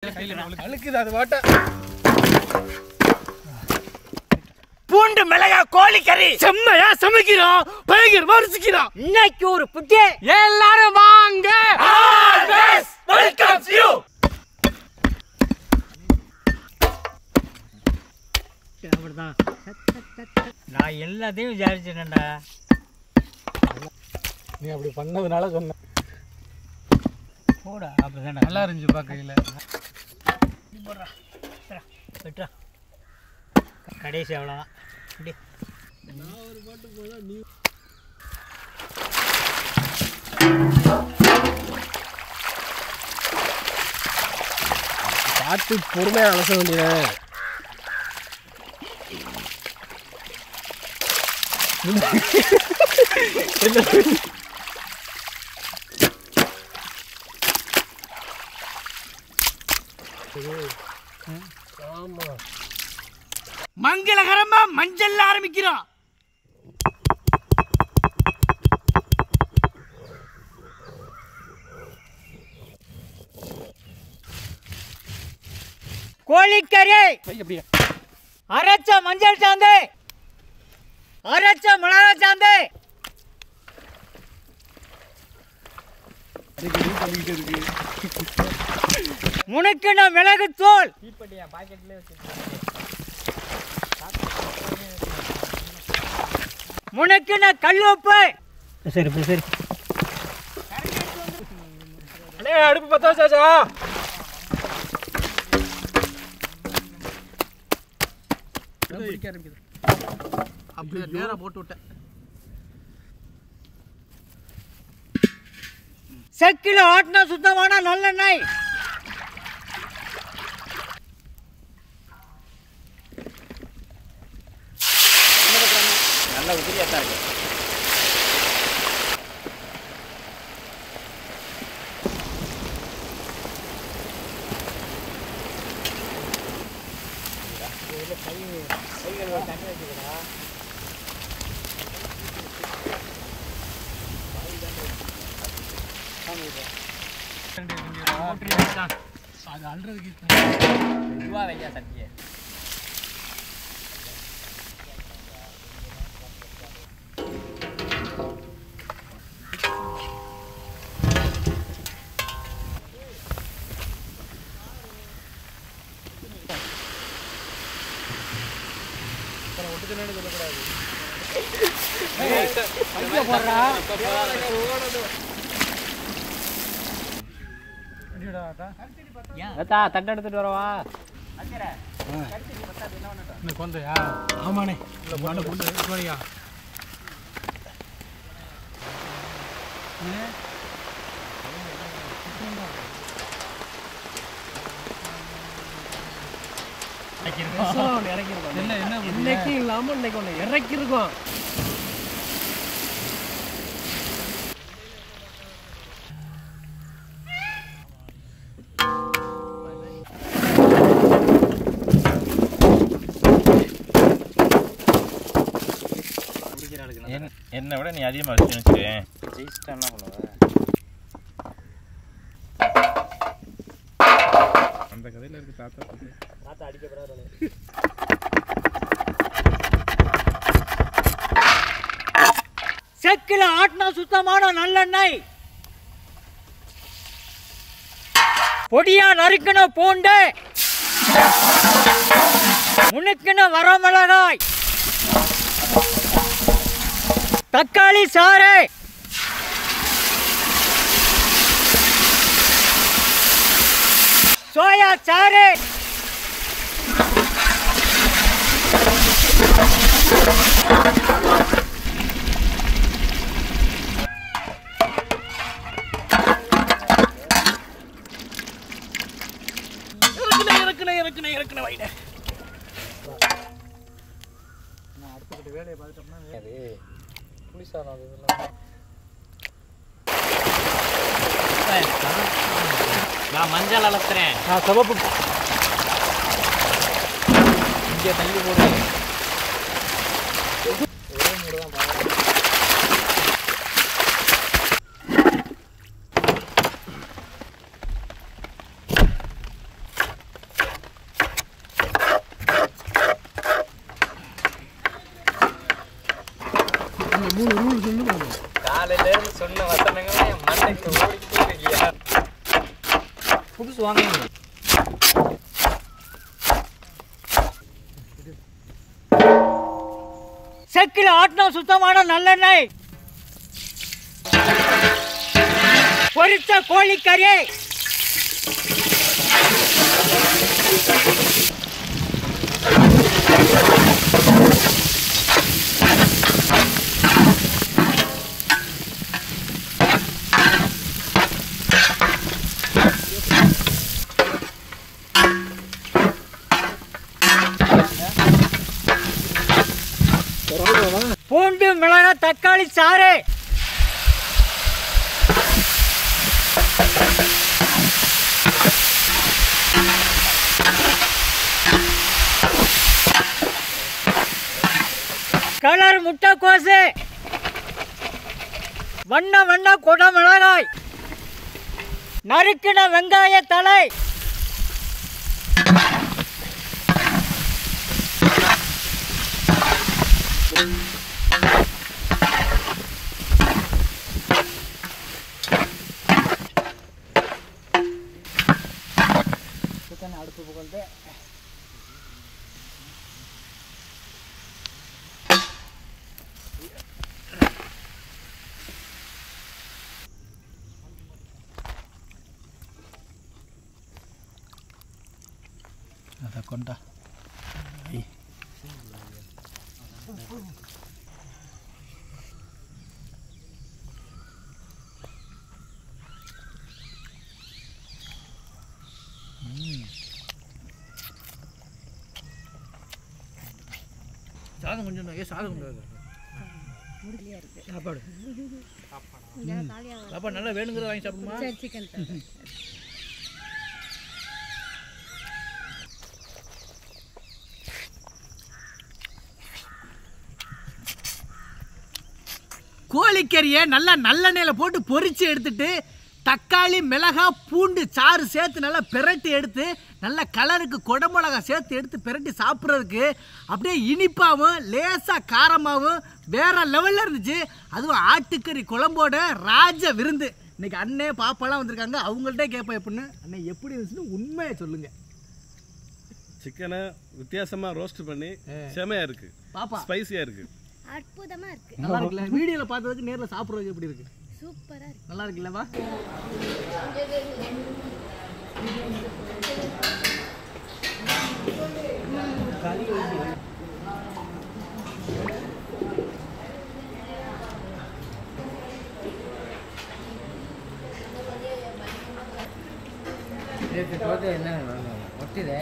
அழுக்குது அது வாட்ட பூண்டு மிளகா கோழிக்கறி செம்மையா சமைக்கிறோம் பயங்கரமா ருசிக்கிறோம் இன்னைக்கு ஒரு புட்டி எல்லாரும் வாங்க வெல்கம் யூ அப்படிதான் நான் எல்லாத்தையும் விசாரிச்சிட்டேன்டா நீ அப்படி பண்ணதுனால சொன்ன போடா அப்படிதான்டா நல்லா இருந்துச்சு பார்க்கையில விட்டுறா கடைசி அவ்வளோதான் இப்படி பார்த்து பொறுமையா அலச வேண்டியது மங்களகரமா மஞ்சள் ஆரம்பிக்கிறோம் கோழிக்கறி அப்படியே அரைச்ச மஞ்சள் சாந்து அரைச்ச மிளகா சாந்து முனுக்கின மிளகு தூள் முனுக்கின கல்லுப்பு சரி சரி அண்ணே அடுப்பு பத்த வச்சாச்சா அப்படியே நேரா போட்டு விட்டேன் செக்கில ஆட்டின சுத்தமான நல்லெண்ணெய் நல்ல உதிரியாக தான் இருக்கு அது அல்றதுக்கு இதுவாக வையா சட்டியை ஏத்தா தட்டு எடுத்துட்டு வரவா இந்த கொந்தையா ஆமாண்ணே இல்லை கொண்டை கொண்டு எடுத்துவாடியா என்ன என்ன இன்னைக்கு இல்லாம இன்னைக்கு ஒன்று இறக்கி இருக்கோம் என்- என்னை விட நீ அதிகமாக வச்சு வச்சுக்கேன் ஜெயிச்சிட்டா என்ன பண்ணுவ அந்த கதையில் இருக்கு தாத்தா செக்கில ஆட்டின சுத்தமான நல்லெண்ணெய் பொடியா நறுக்கின பூண்டு முனுக்கின வரமிளகாய் தக்காளி சாறு சோயா சாறு இறக்குனே இறக்குனே இறக்குனே இறக்குனே வைனே நான் மஞ்சள் அளத்துறேன் நான் சிவப்பு இங்கே தள்ளி போடு மூணு ரூல் சொல்லு பாருங்க காலையில இருந்து சொன்ன வசனங்களே என் மண்டைக்கு ஓடிக்கிட்டே இருக்கியா புதுசு வாங்க செக்கில் ஆட்டினா சுத்தமான நல்லெண்ணெய் பொரித்த கோழிக்கறி பூண்டு மிளகாய் தக்காளி சாறு கலர் முட்டைக்கோசு வண்ண வண்ண கொடை மிளகாய் நறுக்கின வெங்காய தலை அடுப்பு புகழ்ந்து அதை கொண்டா சாதம் கொஞ்சம் ஏ சாதம் கொஞ்சம் சாப்பாடு சாப்பாடு நல்லா வேணுங்கிறத வாங்கி சாப்பிடுமா சரி சிக்கன் தரேன் கோழிக்கறியை நல்லா நல்லெண்ணெயில் போட்டு பொரிச்சு எடுத்துட்டு தக்காளி மிளகாய் பூண்டு சாறு சேர்த்து நல்லா பிரட்டி எடுத்து நல்ல கலருக்கு குடமிளகா சேர்த்து எடுத்து பிரட்டி சாப்பிட்றதுக்கு அப்படியே இனிப்பாகவும் லேசாக காரமாகவும் வேற லெவலில் இருந்துச்சு அதுவும் ஆட்டுக்கறி குழம்போட ராஜ விருந்து இன்னைக்கு அண்ணே பாப்பாலாம் வந்திருக்காங்க அவங்கள்ட்ட கேட்பேன் எப்படின்னு அண்ணே எப்படி இருந்துச்சுன்னு உண்மையை சொல்லுங்க சிக்கனை வித்தியாசமா ரோஸ்ட் பண்ணி செமையா இருக்கு பாப்பா ஸ்பைசியா இருக்கு அற்புதமா இருக்கு நல்லா இருக்குல்ல வீடியோவில் பார்த்ததுக்கு நேரில் சாப்பிட்றதுக்கு எப்படி இருக்கு சூப்பரா இருக்கு நல்லா இருக்குல்லவா என்ன ஒட்டுதே